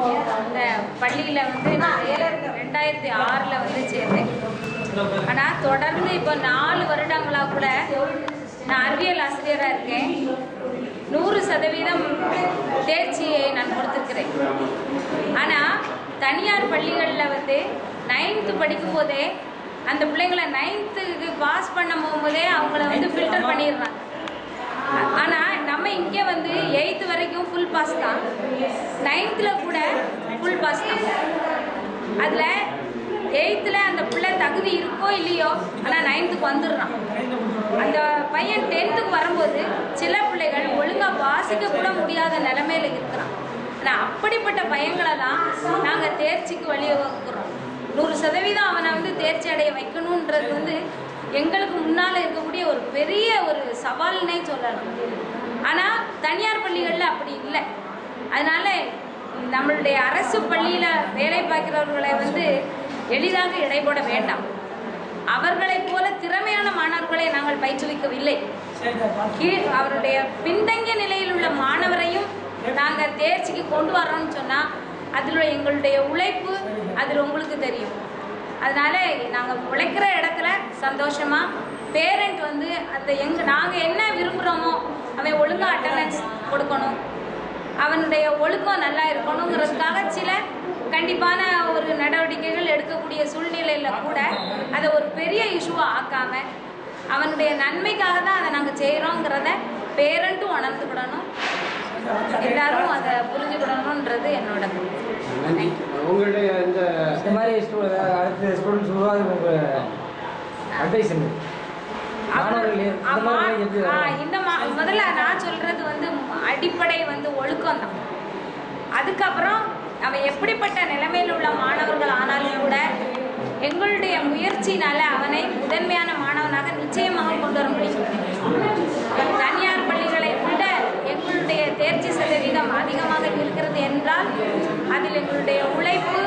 இந்த பள்ளியில் வந்து நான் ரெண்டாயிரத்தி ஆறில் வந்து சேர்ந்தேன் ஆனால் தொடர்ந்து இப்போ நாலு வருடங்களாக கூட நான் அறிவியல் ஆசிரியராக இருக்கேன் நூறு சதவீதம் தேர்ச்சியை நான் கொடுத்துருக்கிறேன் ஆனால் தனியார் பள்ளிகளில் வந்து நைன்த்து படிக்கும் போதே அந்த பிள்ளைங்களை நைன்த்துக்கு பாஸ் பண்ண போகும்போதே அவங்கள வந்து ஃபில்டர் பண்ணிடுறாங்க ஆனால் நம்ம இங்கே வந்து எயித்து வரைக்கும் ஃபுல் பாஸ் தான் நைன்த்தில் கூட ஃபுல் பாஸ் தான் அதில் எயித்தில் அந்த பிள்ளை தகுதி இருக்கோ இல்லையோ ஆனால் நைன்த்துக்கு வந்துடுறான் அந்த பையன் டென்த்துக்கு வரும்போது சில பிள்ளைகள் ஒழுங்காக வாசிக்க கூட முடியாத நிலைமையில இருக்கிறான் ஆனால் அப்படிப்பட்ட பையங்களை தான் நாங்கள் தேர்ச்சிக்கு வழிவகுக்கிறோம் நூறு சதவீதம் அவனை வந்து தேர்ச்சி அடைய வைக்கணுன்றது வந்து எங்களுக்கு முன்னால் இருக்கக்கூடிய ஒரு பெரிய ஒரு சவால்னே சொல்லலாம் ஆனால் தனியார் பள்ளிகளில் அப்படி இல்லை அதனால் நம்மளுடைய அரசு பள்ளியில் வேலை பார்க்கிறவர்களை வந்து எளிதாக இடைபோட வேண்டாம் அவர்களைப் போல திறமையான மாணவர்களை நாங்கள் பயிற்றுவிக்கவில்லை கீழ் அவருடைய பின்தங்கிய நிலையில் உள்ள மாணவரையும் நாங்கள் தேர்ச்சிக்கு கொண்டு வரோம்னு சொன்னால் அதில் எங்களுடைய உழைப்பு அதில் உங்களுக்கு தெரியும் அதனால நாங்கள் உழைக்கிற இடத்துல சந்தோஷமாக பேரண்ட் வந்து அந்த எங்க நாங்கள் என்ன விரும்புகிறோமோ அவன் ஒழுங்காக அட்டண்டன்ஸ் கொடுக்கணும் அவனுடைய ஒழுக்கம் நல்லா இருக்கணுங்கிறதுக்காக சில கண்டிப்பான ஒரு நடவடிக்கைகள் எடுக்கக்கூடிய சூழ்நிலையில் கூட அதை ஒரு பெரிய இஷ்யூவாக ஆக்காம அவனுடைய நன்மைக்காக தான் அதை நாங்கள் செய்கிறோங்கிறத பேரண்ட்டும் உணர்ந்துக்கிடணும் எல்லாரும் அதை புரிஞ்சுக்கிடணுன்றது என்னோட நன்றி உங்களுடைய இந்த இந்த மாதிரி ஸ்டூ அடுத்த ஸ்டூடெண்ட்ஸ் உருவாக உங்கள் அட்வைஸ் என்ன மாணவர்கள் இந்த ஆமா, மாதிரி எப்படி ஆ, வரணும்? இந்த மா முதல்ல நான் சொல்றது வந்து அடிப்படை வந்து ஒழுக்கம் தான் அதுக்கப்புறம் அவன் எப்படிப்பட்ட நிலைமையில் உள்ள மாணவர்கள் ஆனாலும் கூட எங்களுடைய முயற்சினால அவனை முதன்மையான மாணவனாக நிச்சயமாக கொண்டு வர முடியும் தனியார் பள்ளிகளை விட எங்களுடைய தேர்ச்சி சதவீதம் அதிகமாக இருக்கிறது என்றால் அதில் எங்களுடைய உழைப்பு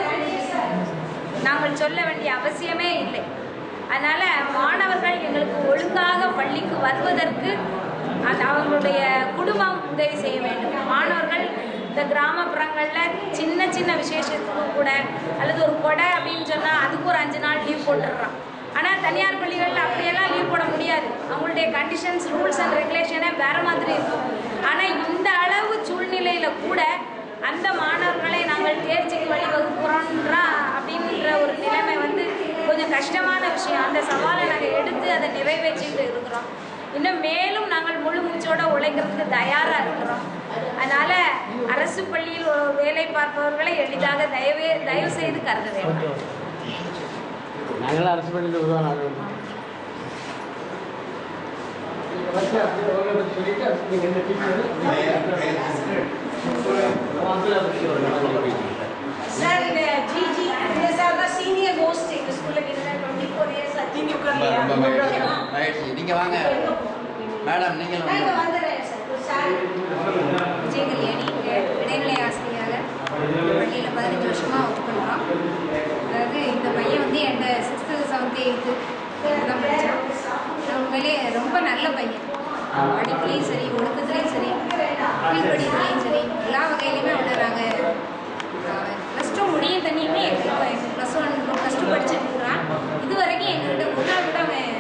நாங்கள் சொல்ல வேண்டிய அவசியமே இல்லை அதனால் மாணவர்கள் எங்களுக்கு ஒழுங்காக பள்ளிக்கு வருவதற்கு அந்த அவர்களுடைய குடும்பம் உதவி செய்ய வேண்டும் மாணவர்கள் இந்த கிராமப்புறங்களில் சின்ன சின்ன விசேஷத்துக்கு கூட அல்லது ஒரு கொடை அப்படின்னு சொன்னால் அதுக்கு ஒரு அஞ்சு நாள் லீவ் போட்டுடுறான் ஆனால் தனியார் பள்ளிகளில் அப்படியெல்லாம் லீவ் போட முடியாது அவங்களுடைய கண்டிஷன்ஸ் ரூல்ஸ் அண்ட் ரெகுலேஷனே வேறு மாதிரி இருக்கும் ஆனால் இந்த அளவு சூழ்நிலையில் கூட அந்த மாணவர்களை நாங்கள் தேர்ச்சிக்கு வழிவகுக்கிறோன்றா அப்படின்ற ஒரு நிலைமை வந்து கொஞ்சம் கஷ்டமான விஷயம் அந்த சவாலை நாங்கள் எடுத்து அதை நிறைவேற்றிட்டு இருக்கிறோம் இன்னும் மேலும் நாங்கள் முழு மூச்சோட உழைக்கிறதுக்கு தயாராக இருக்கிறோம் அதனால் அரசு பள்ளியில் ஒரு வேலை பார்ப்பவர்களை எளிதாக தயவே தயவு செய்து கருத வேண்டாம் நாங்களாம் அரசு பள்ளியில் உருவான Sir, the GG, these are the senior most in the school, like, in the 24 years, I think you come here. ரொம்ப மகிழ்ச்சி மகிழ்ச்சி நீங்க வாங்க மேடம் நீங்கள் நான் இங்க வாங்க வந்துடுறேன் sir. Sir, விஜய் கல்யாணி இங்கே இடைநிலை ஆசிரியராக பள்ளியில் பதினஞ்சு வருஷமாக ஒர்க் பண்ணுறோம் அதாவது இந்த பையன் வந்து என்கிட்ட சிக்ஸ்த்து செவன்த்து எயித்து தான் படித்தான் உண்மையிலே ரொம்ப நல்ல பையன் படிப்புலேயும் சரி ஒழுக்கத்துலேயும் சரி கீழ்படிப்புலேயும் சரி எல்லா வகையிலையுமே அவனை நாங்கள் ப்ளஸ் டூ முடியும் தண்ணியுமே ப்ளஸ் ஒன் ப்ளஸ் டூ படிச்சுட்டு இருக்கிறான் இது வரைக்கும் எங்கள்கிட்ட ஒரு நாள் கூட அவன்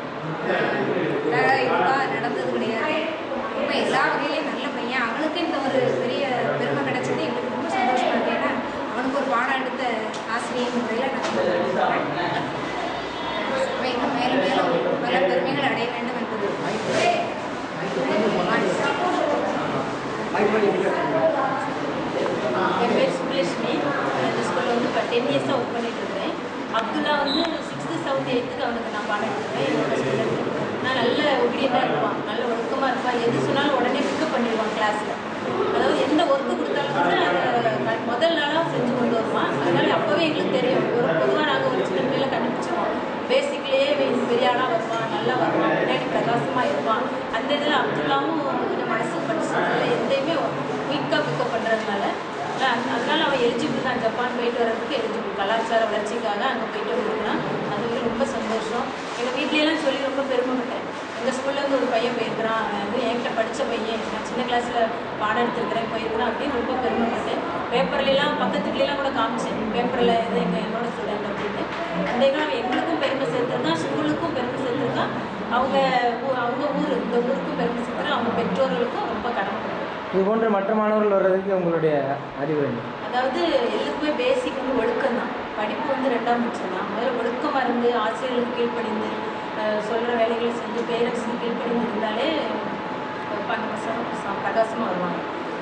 இதுவாக நடந்தது கிடையாது ரொம்ப எல்லா வகையிலையும் நல்ல பையன் அவனுக்கு இந்த ஒரு பெரிய பெருமை கிடைச்சது எங்களுக்கு ரொம்ப சந்தோஷமா இருக்கு ஏன்னா அவனுக்கு ஒரு பாடம் எடுத்த ஆசிரியர் முறையில் நான் இன்னும் மேலும் மேலும் பல பெருமைகள் அடைய வேண்டும் என்பது என் பேர் சுப்லட்சுமி நான் இந்த ஸ்கூலில் வந்து இப்போ டென் இயர்ஸாக ஒர்க் பண்ணிட்டு இருக்கிறேன் அப்துல்லா வந்து சிக்ஸ்த்து செவன்த் எயித்துக்கு அவனுக்கு நான் பாடம் எடுத்துருவேன் என்னோட ஸ்கூலில் நான் நல்ல ஒபீடியண்டாக இருப்பான் நல்ல ஒழுக்கமாக இருப்பான் எது சொன்னாலும் உடனே பிக்கப் பண்ணிடுவான் கிளாஸில் அதாவது எந்த ஒர்க்கு கொடுத்தாலும் கூட அதை க- முதல் நாளாக செஞ்சு கொண்டு வருவான் அதனால் அப்போவே எங்களுக்கு தெரியும் ஒரு பொதுவாக நாங்கள் ஒரு சின்ன பிள்ளைல கண்டுபிடிச்சிருவோம் பேசிக்லேயே இவன் பெரிய ஆளாக வருவான் நல்லா வருவான் பின்னாடி பிரகாசமாக இருப்பான் அந்த இதில் அப்துல்லாவும் கொஞ்சம் மனசு படிச்சதுனால எந்தையுமே குயிக்காக பிக்கப் பண்ணுறதுனால அதான் அதனால அவன் எலிஜிபிள் தான் ஜப்பான் போயிட்டு வர்றதுக்கு எலிஜிபிள் கலாச்சார வளர்ச்சிக்காக அங்கே போயிட்டு வந்துருக்கான் அது வந்து ரொம்ப சந்தோஷம் எங்கள் வீட்லையெல்லாம் சொல்லி ரொம்ப பெருமைப்பட்டேன் எங்கள் ஸ்கூல்லேருந்து ஒரு பையன் போயிருக்கிறான் அவன் வந்து என்கிட்ட படித்த பையன் நான் சின்ன கிளாஸில் பாடம் எடுத்திருக்கிறேன் போயிருக்கிறான் அப்படின்னு ரொம்ப பெருமைப்பட்டேன் பேப்பர்லாம் பக்கத்துலலாம் கூட காமிச்சேன் பேப்பரில் இது எங்கள் என்னோட ஸ்டூடெண்ட் அப்படின்னு அந்த இதில் அவன் எங்களுக்கும் பெருமை சேர்த்துருக்கான் ஸ்கூலுக்கும் பெருமை சேர்த்துருக்கான் அவங்க ஊ- அவங்க ஊர் இந்த ஊருக்கும் பெருமை சேர்த்துருக்கான் அவங்க பெற்றோர்களுக்கும் ரொம்ப கடமைப்பட்டிருக்கான் இது போன்ற மற்ற மாணவர்கள் வர்றதுக்கு உங்களுடைய அறிவுரை என்ன? அதாவது எல்லாருக்குமே பேசிக் வந்து ஒழுக்கம் தான் படிப்பு வந்து ரெண்டாம் பட்சம் தான் முதல்ல ஒழுக்கமாக இருந்து ஆசிரியர்களுக்கு கீழ்ப்படிந்து சொல்கிற வேலைகளை செஞ்சு பேரண்ட்ஸுக்கு கீழ்ப்படிந்து இருந்தாலே அஹ், பன்னெண்டு வருஷம் ச- பிரகாசமா வருவாங்க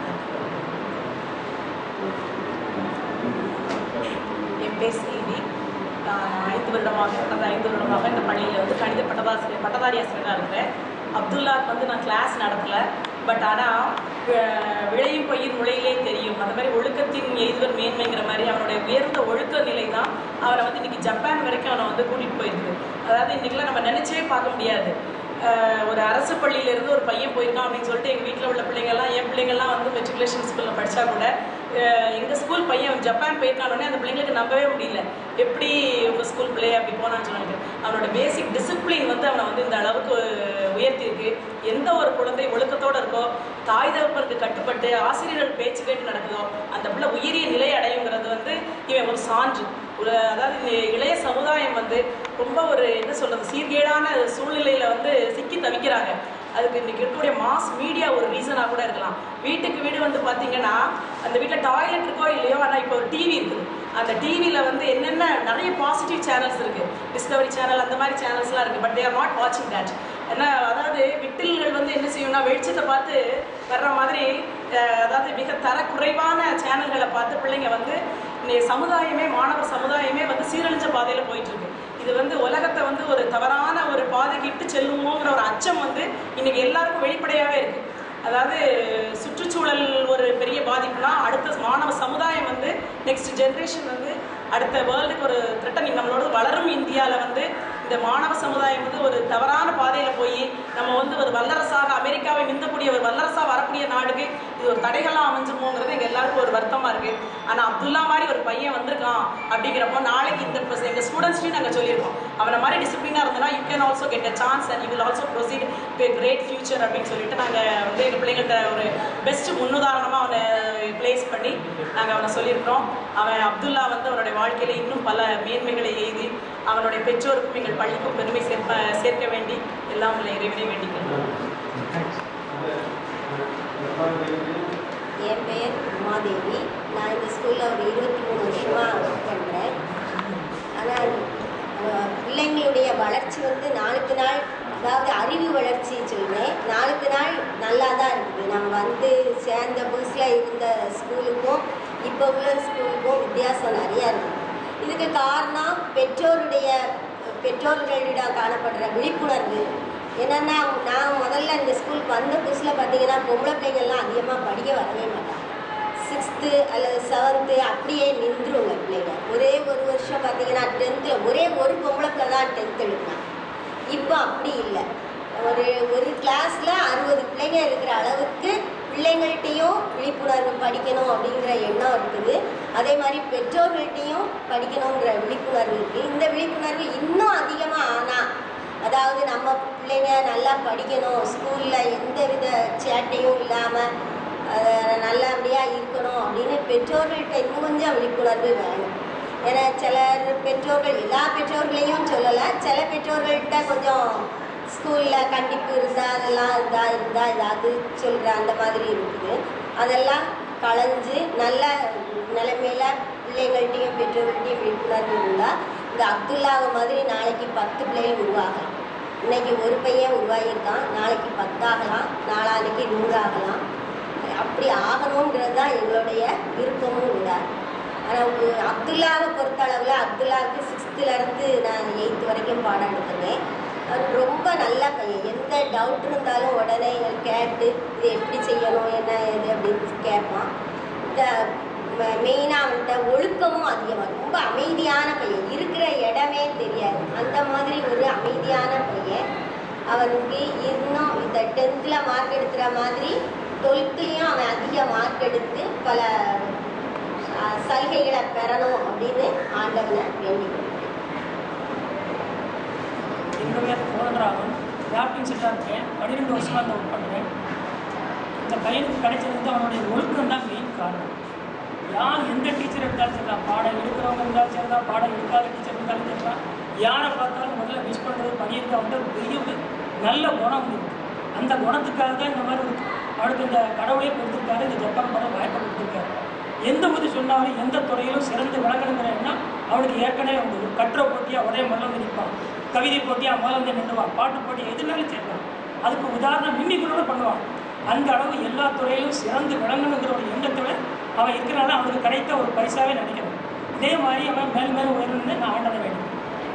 என் பேர் செல்வி நான் ஐந்து வருடமாக கடந்த ஐந்து வருடமாக இந்த பள்ளியில் வந்து கணித பட்டதாசிரியர் பட்டதாரி ஆசிரியராக இருக்கிறேன் அப்துல்லாக்கு வந்து நான் கிளாஸ் நடத்தலை பட் ஆனால் விளையும் பயிர் முளையிலே தெரியும் அந்த மாதிரி ஒழுக்கத்தின் எய்துவர் மேன்மைங்கிற மாதிரி அவனுடைய உயர்ந்த ஒழுக்க நிலை தான் அவனை வந்து இன்னைக்கு ஜப்பான் வரைக்கும் அவனை வந்து கூட்டிகிட்டு போயிருக்கு அதாவது இன்றைக்கெலாம் நம்ம நினச்சே பார்க்க முடியாது அஹ் ஒரு அரசு பள்ளியிலேருந்து ஒரு பையன் போயிருக்கான் அப்படின்னு சொல்லிட்டு எங்கள் வீட்டில் உள்ள பிள்ளைங்கள்லாம் என் பிள்ளைங்கள்லாம் வந்து மெட்ரிகுலேஷன் ஸ்கூலில் படித்தா கூட எங்கள் ஸ்கூல் பையன் ஜப்பான் போயிருக்கானோடனே அந்த பிள்ளைங்களுக்கு நம்பவே முடியல எப்படி உங்கள் ஸ்கூல் பிள்ளை அப்படி போனான்னு சொல்லிட்டு அவனோட பேசிக் டிசிப்ளின் வந்து அவனை வந்து இந்த அளவுக்கு உயர்த்தியிருக்கு எந்த ஒரு குழந்தை ஒழுக்கத்தோடு இருக்கோ தாய் தகப்பனுக்கு கட்டுப்பட்டு ஆசிரியர்கள் பேச்சு கேட்டு நடக்குதோ அந்த பிள்ளை உயரிய நிலை அடையுங்கிறது வந்து இவன் ஒரு சான்று ஒரு அதாவது இந்த இளைய சமுதாயம் வந்து ரொம்ப ஒரு என்ன சொல்றது சீர்கேடான சூழ்நிலையில வந்து சிக்கி தவிக்கிறாங்க அதுக்கு இன்னைக்கு இருக்கக்கூடிய மாஸ் மீடியா ஒரு ரீசனாக கூட இருக்கலாம் வீட்டுக்கு வீடு வந்து பார்த்தீங்கன்னா அந்த வீட்டில் டாய்லெட் இருக்கோ இல்லையோ ஆனால் இப்போ ஒரு டிவி இருக்குது அந்த டிவியில் வந்து என்னென்ன நிறைய பாசிட்டிவ் சேனல்ஸ் இருக்குது டிஸ்கவரி சேனல் அந்த மாதிரி சேனல்ஸ்லாம் இருக்குது பட் தே ஆர் நாட் வாட்சிங் தட் ஏன்னா அதாவது விட்டில்கள் வந்து என்ன செய்யும்னா வெளிச்சத்தை பார்த்து வர்ற மாதிரி அஹ், அதாவது மிக தரக்குறைவான சேனல்களை பார்த்து பிள்ளைங்க வந்து இன்னைய சமுதாயமே மாணவர் சமுதாயமே வந்து சீரழிஞ்ச பாதையில் போயிட்டு இருக்கு இது வந்து உலகத்தை வந்து ஒரு தவறான ஒரு பாதைக்கு இட்டு செல்லுமோங்கிற ஒரு அச்சம் வந்து இன்னைக்கு எல்லாருக்கும் வெளிப்படையாகவே இருக்கு அதாவது சுற்றுச்சூழல் ஒரு பெரிய பாதிப்புனா அடுத்த மாணவ சமுதாயம் வந்து நெக்ஸ்ட் ஜென்ரேஷன் வந்து அடுத்த வேர்ல்டுக்கு ஒரு த்ரெட்டனிங் நம்மளோட வளரும் இந்தியாவில் வந்து இந்த மாணவ சமுதாயம் வந்து ஒரு தவறான பாதையில் போய் நம்ம வந்து ஒரு வல்லரசாக அமெரிக்காவை மிந்தக்கூடிய ஒரு வல்லரசாக வரக்கூடிய நாடுக்கு இது ஒரு தடைகளாக அமைஞ்சிருமோங்கிறது எங்கள் எல்லாருக்கும் ஒரு வருத்தமாக இருக்குது ஆனால் அப்துல்லா மாதிரி ஒரு பையன் வந்திருக்கான் அப்படிங்கிறப்போ நாளைக்கு இந்த எங்கள் ஸ்டூடெண்ட்ஸ்லையும் நாங்கள் சொல்லியிருக்கோம் அவனை மாதிரி டிசிப்ளினாக இருந்தனா you can also get a chance and you will also proceed to great future அப்படின்னு சொல்லிட்டு நாங்கள் வந்து எங்கள் பிள்ளைங்கள்ட்ட ஒரு பெஸ்ட் முன்னுதாரணமாக அவனை பிளேஸ் பண்ணி நாங்கள் அவனை சொல்லியிருக்கிறோம் அவன் அப்துல்லா வந்து அவனுடைய வாழ்க்கையில் இன்னும் பல மேன்மைகளை எய்தி அவனுடைய பெற்றோருக்கும் எங்கள் பள்ளிக்கும் பெருமை சேர்ப்ப சேர்க்க வேண்டி எல்லாம் உள்ள இறைவனை வேண்டிக்கிறோம் என் பெயர் உமாதேவி நான் இந்த ஸ்கூலில் ஒரு இருபத்தி மூணு வருஷமாக ஒர்க் பண்ணுறேன் ஆனால் அஹ், பிள்ளைங்களுடைய வளர்ச்சி வந்து நாளுக்கு நாள் அதாவது அறிவு வளர்ச்சி சொல்கிறேன் நாளுக்கு நாள் நல்லா தான் இருக்குது நம்ம வந்து சேர்ந்த புதுசில் இருந்த ஸ்கூலுக்கும் இப்போ உள்ள ஸ்கூலுக்கும் வித்தியாசம் நிறையா இருக்குது இதுக்கு காரணம் பெற்றோருடைய பெற்றோர்களிடம் காணப்படுற விழிப்புணர்வு என்னென்னா நான் முதல்ல இந்த ஸ்கூலுக்கு வந்த புதுசில் பார்த்தீங்கன்னா பொம்பளை பிள்ளைங்கள்லாம் அதிகமாக படிக்க வரவே மாட்டாங்க சிக்ஸ்த்து அல்லது செவன்த்து அப்படியே நின்றுருங்க பிள்ளைங்க ஒரே ஒரு வருஷம் பார்த்தீங்கன்னா டென்த்தில் ஒரே ஒரு பொம்பளை பிள்ளை தான் டென்த் எழுதினாங்க இப்போ அப்படி இல்லை ஒரு ஒரு கிளாஸில் அறுபது பிள்ளைங்க இருக்கிற அளவுக்கு பிள்ளைங்கள்ட்டையும் விழிப்புணர்வு படிக்கணும் அப்படிங்கிற எண்ணம் இருக்குது அதே மாதிரி பெற்றோர்கள்ட்டையும் படிக்கணுங்கிற விழிப்புணர்வு இருக்குது இந்த விழிப்புணர்வு இன்னும் அதிகமாக ஆனால் அதாவது நம்ம பிள்ளைங்க நல்லா படிக்கணும் ஸ்கூலில் எந்த வித சேட்டையும் இல்லாமல் நல்லபடியாக இருக்கணும் அப்படின்னு பெற்றோர்கள்ட்ட இன்னும் கொஞ்சம் விழிப்புணர்வு வேணும் ஏன்னா சில பெற்றோர்கள் எல்லா பெற்றோர்களையும் சொல்லலை சில பெற்றோர்கள்ட்ட கொஞ்சம் ஸ்கூலில் கண்டிப்பு இருந்தால் அதெல்லாம் இருந்தால் இருந்தால் ஏதாவது சொல்கிற அந்த மாதிரி இருக்குது அதெல்லாம் களைஞ்சு நல்ல நிலைமையில பிள்ளைங்கள்ட்டையும் பெற்றோர்கள்ட்டையும் விழிப்புணர்வு இருந்தால் இந்த அப்துல்லாவை மாதிரி நாளைக்கு பத்து பிள்ளைகள் உருவாகலாம் இன்னைக்கு ஒரு பையன் உருவாகியிருக்கான் நாளைக்கு பத்தாகலாம் நாளான்னைக்கு நூறாகலாம் அப்படி ஆகணுங்கிறது தான் எங்களுடைய விருப்பமும் கூட ஆனால் அப்துல்லாவை பொறுத்தளவில் அப்துல்லாவுக்கு சிக்ஸ்த்துலேருந்து நான் எயித்து வரைக்கும் பாடம் எடுத்திருக்கேன் அவர் ரொம்ப நல்ல பையன் எந்த டவுட் இருந்தாலும் உடனே கேட்டு இது எப்படி செய்யணும் என்ன இது அப்படின்னு கேட்பான் இந்த மெயினாக அவன்கிட்ட ஒழுக்கமும் அதிகமாக ரொம்ப அமைதியான பையன் இருக்கிற இடமே தெரியாது அந்த மாதிரி ஒரு அமைதியான பையன் அவனுக்கு இன்னும் இந்த டென்த்தில் மார்க் எடுக்கிற மாதிரி டுவெல்த்துலேயும் அவன் அதிக மார்க் எடுத்து பல அஹ், சலுகைகளை பெறணும் அப்படின்னு ஆண்டவனை வேண்டிக்கிறேன் எங்கள் பேர் கோதண்டராமன் கிராஃப்டிங் செட்டாக இருக்கேன் பன்னிரெண்டு வருஷமாக இந்த ஒர்க் பண்ணுறேன் இந்த பையனுக்கு கிடைச்சது வந்து அவனுடைய ஒழுக்கம் தான் மெயின் காரணம் யார் எந்த டீச்சர் எடுத்தாலும் சரி தான் பாடம் எடுக்கிறவங்க இருந்தாலும் சரி தான் பாடம் எடுக்காத டீச்சர் இருந்தாலும் சரி தான் யாரை பார்த்தாலும் முதல்ல விஷ் பண்ணுறது பண்ணியிருக்கா வந்து ஒரு பெரிய ஒரு நல்ல குணம் இருக்கு அந்த குணத்துக்காக தான் இந்த மாதிரி ஒரு அவனுக்கு இந்த கடவுளே கொடுத்துருக்காரு இந்த ஜப்பான் படம் வாய்ப்பை கொடுத்துருக்காரு எந்த உதவி சொன்னாலும் எந்த துறையிலும் சிறந்து விளங்கணுங்கிற எண்ணம் அவனுக்கு ஏற்கனவே உண்டு ஒரு கட்டுரை போட்டியாக ஒரே முதல்ல வந்து நிற்பான் கவிதை போட்டியாக முதல்ல வந்து நின்றுவான் பாட்டு போட்டி எதுனாலும் சேர்ப்பான் அதுக்கு உதாரணம் மின்னிக்குள்ள பண்ணுவான் அந்த அளவு எல்லா துறையிலும் சிறந்து விளங்கணுங்கிற ஒரு எண்ணத்தோட அவன் இருக்கிறனால அவனுக்கு கிடைத்த ஒரு பரிசாவே நினைக்கிறேன் இதே மாதிரி அவன் மேல் மேலும் உயரணும்னு நான் ஆண்டனை வேண்டும்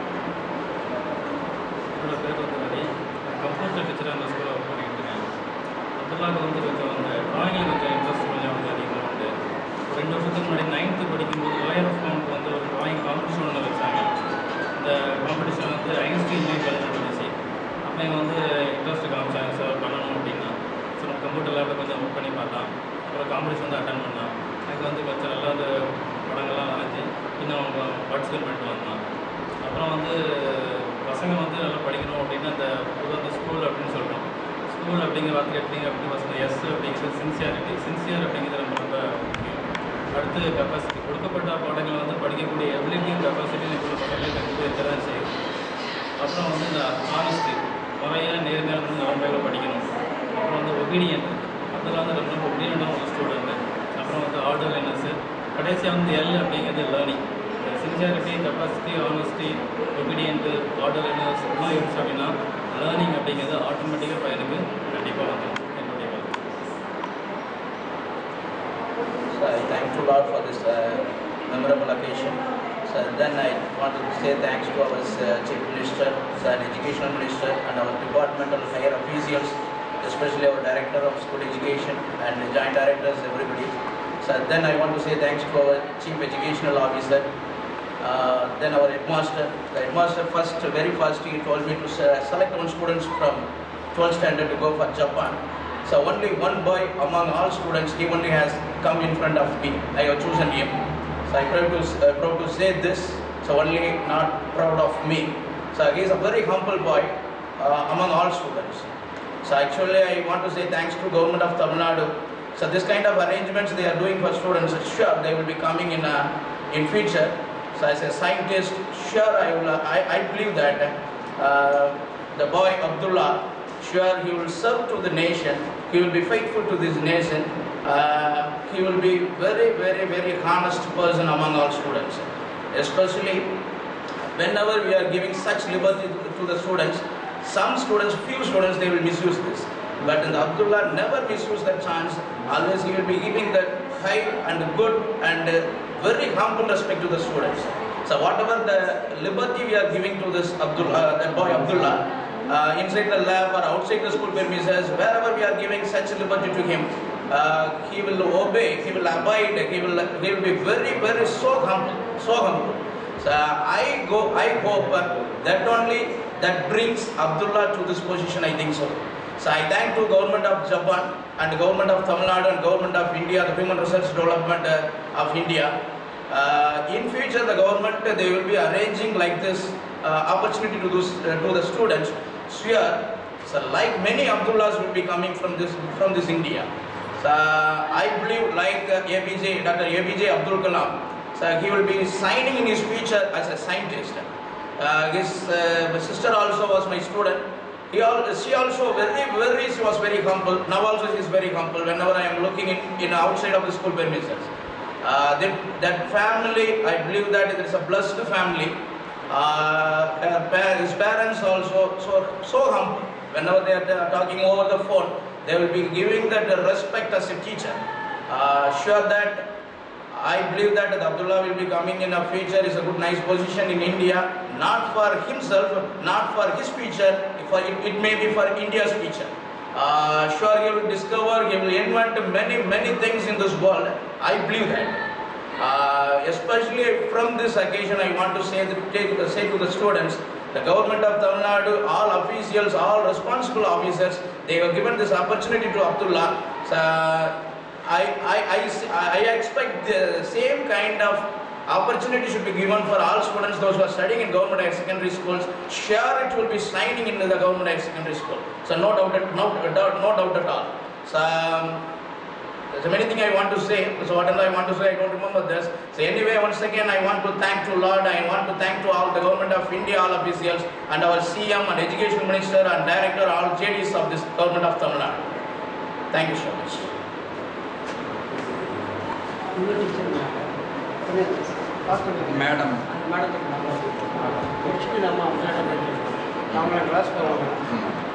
என்னோட பேர் வந்து ஹரி கம்ப்யூட்டர் டீச்சராக அந்த ஸ்கூலில் ஒர்க் பண்ணிட்டு இருக்கேன் அப்துல்லாவுக்கு வந்து கொஞ்சம் அந்த ட்ராயிங்கில் கொஞ்சம் இன்ட்ரெஸ்ட் கொஞ்சம் வந்து அதிகமாக உண்டு ஒரு ரெண்டு வருஷத்துக்கு முன்னாடி நைன்த்து படிக்கும்போது லாயர் ஆஃப் கவுண்ட் வந்து ஒரு ட்ராயிங் காம்படிஷன் ஒன்று வச்சாங்க இந்த காம்படிஷன் வந்து ஐன்ஸ்டீன் காலேஜ் நடந்துச்சு அப்போ எங்கள் வந்து இன்ட்ரெஸ்ட் காமிச்சாங்க சார் பண்ணணும் அப்படின்னா ஸோ நம்ம கம்ப்யூட்டர் லேபில் கொஞ்சம் ஒர்க் பண்ணி பார்த்தோம் அப்புறம் காம்படிஷன் வந்து அட்டன் பண்ணோம் எனக்கு வந்து கொஞ்சம் நல்லா அந்த படங்கள்லாம் வரைஞ்சி இன்னும் பார்ட்டிசிபேட் பண்ணிட்டு வந்தான் அப்புறம் வந்து பசங்க வந்து நல்லா படிக்கணும் அப்படின்னு அந்த பொதுவாக அந்த ஸ்கூல் அப்படின்னு சொல்கிறோம் ஸ்கூல் அப்படிங்கிற வார்த்தை எடுத்தீங்க அப்படின்னு பசங்க எஸ் அப்படிங்கிறது சின்சியாரிட்டி சின்சியர் அப்படிங்கிறது ரொம்ப ரொம்ப முக்கியம் அடுத்து கெப்பாசிட்டி கொடுக்கப்பட்ட பாடங்களை வந்து படிக்கக்கூடிய எபிலிட்டியும் கெப்பாசிட்டியும் இப்போ பசங்களுக்கு கண்டிப்பாக இருக்க தான் செய்யும் அப்புறம் வந்து இந்த ஆனஸ்டி முறையாக நேர்மையாக வந்து நலம்பைகளை படிக்கணும் அப்புறம் வந்து ஒபீடியன்ட் அதில் வந்து ரொம்ப ஒபீடியண்டான ஒரு ஸ்டூடெண்ட்டு அப்புறம் வந்து ஆர்டர்லினஸ்ஸு கடைசியாக வந்து எல் அப்படிங்கிறது learning sincerity capacity honesty obedient orderliness எல்லாம் இருந்துச்சு அப்படின்னா லேர்னிங் அப்படிங்கிறது ஆட்டோமேட்டிக்காக பையனுக்கு கண்டிப்பாக வந்துடும் என்னுடைய கருத்து So I thank you Lord for this uh, memorable occasion. So then I want to say thanks to our uh, Chief Minister, so and Educational Minister and our departmental higher officials, especially our Director of School Education and the Joint Directors, everybody. So then I want to say thanks to our Chief Educational Officer, uh, then our headmaster. The headmaster first, very first, he told me to se- select one students from 12th standard to go for Japan. So only one boy among all students, he only has come in front of me. I have chosen him. So I proud to, uh, proud to say this. So only not proud of me. So he is a very humble boy uh, among all students. So actually I want to say thanks to government of Tamil Nadu. So this kind of arrangements they are doing for students, sure they will be coming in uh, in future. So as a scientist, sure I will, uh, I, I believe that uh, the boy Abdullah, sure he will serve to the nation, he will be faithful to this nation, uh, he will be very, very, very honest person among all students. Especially whenever we are giving such liberty to- to the students, some students, few students, they will misuse this. But in the Abdullah never misuse that chance. Always he will be giving that high and good and uh, very humble respect to the students. So whatever the liberty we are giving to this Abdullah, that boy Abdullah, uh, inside the lab or outside the school premises, wherever we are giving such liberty to him, uh, he will obey, he will abide, he will, he will be very, very so humble, so humble. So I go, I hope uh, that only that brings Abdullah to this position, I think so. So I thank to government of Japan and government of Tamil Nadu and government of India, the Human Research Development uh, of India. Uh, in future, the government uh, they will be arranging like this uh, opportunity to those uh, to the students. Sure, so like many Abdullahs will be coming from this from this India. So I believe like uh, APJ, Dr. APJ Abdul Kalam, so he will be signing in his future as a scientist. Uh, his uh, sister also was my student. He al- she also very, very, she was very humble. Now also she is very humble whenever I am looking in, in outside of the school premises. Uh, that, that family, I believe that it is a blessed family. Uh, her pa- his parents also so, so humble. Whenever they are ta- talking over the phone, they will be giving that respect as a teacher. Uh, sure that I believe that Abdullah will be coming in a future is a good nice position in India, not for himself, not for his future, for it, it may be for India's future. Uh, sure he will discover, he will invent many, many things in this world. I believe that. Uh, especially from this occasion, I want to say, that, take, say to the students, the government of Tamil Nadu, all officials, all responsible officers, they have given this opportunity to Abdullah. So, I, I, I, s- I expect the same kind of opportunity should be given for all students, those who are studying in government higher secondary schools. Sure, it will be signing in the government higher secondary school. So no doubt, at- no, doubt- no doubt at all. So, um, there's many things I want to say. So whatever I want to say, I don't remember this. So anyway, once again, I want to thank to Lord. I want to thank to all the government of India, all officials, and our CM and Education Minister and Director, all JDs of this government of Tamil Nadu. Thank you so much. Madam மேடத்துக்கு நம்ம next நம்ம அவங்கள class போகிறோம்